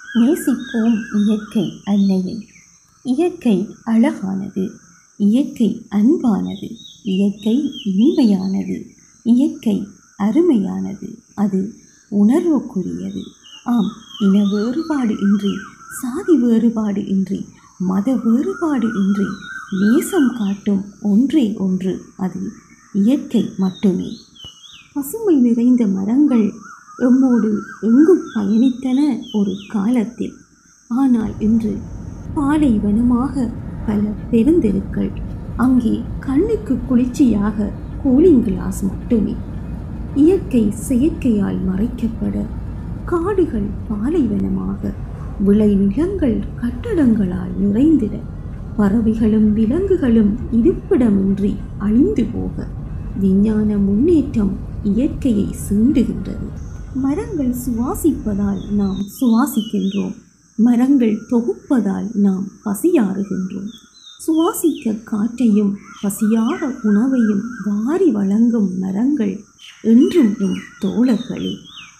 நேசிப்போம் இயற்கை அன்னையை இயற்கை அழகானது இயற்கை அன்பானது இயற்கை இனிமையானது இயற்கை அருமையானது அது உணர்வுக்குரியது ஆம் இன வேறுபாடு இன்றி சாதி வேறுபாடு இன்றி மத வேறுபாடு இன்றி நேசம் காட்டும் ஒன்றே ஒன்று அது இயற்கை மட்டுமே பசுமை நிறைந்த மரங்கள் எம்மோடு எங்கும் பயணித்தன ஒரு காலத்தில் ஆனால் இன்று பாலைவனமாக பல பெருந்தெருக்கள் அங்கே கண்ணுக்கு குளிர்ச்சியாக கூலிங் கிளாஸ் மட்டுமே இயற்கை செயற்கையால் மறைக்கப்பட காடுகள் பாலைவனமாக விளைநிலங்கள் கட்டடங்களால் நிறைந்திட பறவைகளும் விலங்குகளும் இருப்பிடமின்றி அழிந்து போக விஞ்ஞான முன்னேற்றம் இயற்கையை சீண்டுகின்றது மரங்கள் சுவாசிப்பதால் நாம் சுவாசிக்கின்றோம் மரங்கள் தொகுப்பதால் நாம் பசியாறுகின்றோம் சுவாசிக்க காற்றையும் பசியார உணவையும் வாரி வழங்கும் மரங்கள் என்றும் எம் தோழர்களே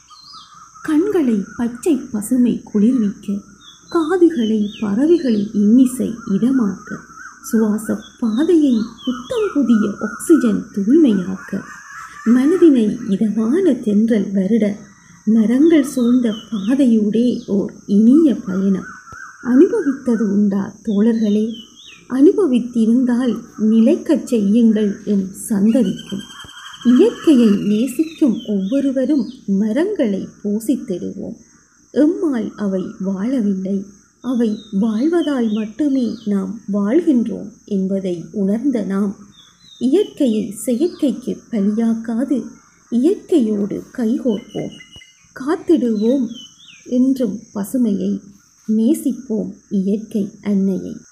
கண்களை பச்சை பசுமை குளிர்விக்க காதுகளை பறவைகளின் இன்னிசை இதமாக்க சுவாச பாதையை புத்தம் புதிய ஆக்சிஜன் தூய்மையாக்க மனதினை இதமான தென்றல் வருட மரங்கள் சூழ்ந்த பாதையூடே ஓர் இனிய பயணம் அனுபவித்தது உண்டா தோழர்களே அனுபவித்திருந்தால் நிலைக்கச் செய்யுங்கள் எம் சந்ததிக்கும் இயற்கையை நேசிக்கும் ஒவ்வொருவரும் மரங்களை போசித்திடுவோம் எம்மால் அவை வாழவில்லை அவை வாழ்வதால் மட்டுமே நாம் வாழ்கின்றோம் என்பதை உணர்ந்த நாம் இயற்கையை செயற்கைக்கு பலியாக்காது இயற்கையோடு கைகோர்ப்போம் காத்திடுவோம் என்றும் பசுமையை நேசிப்போம் இயற்கை அன்னையை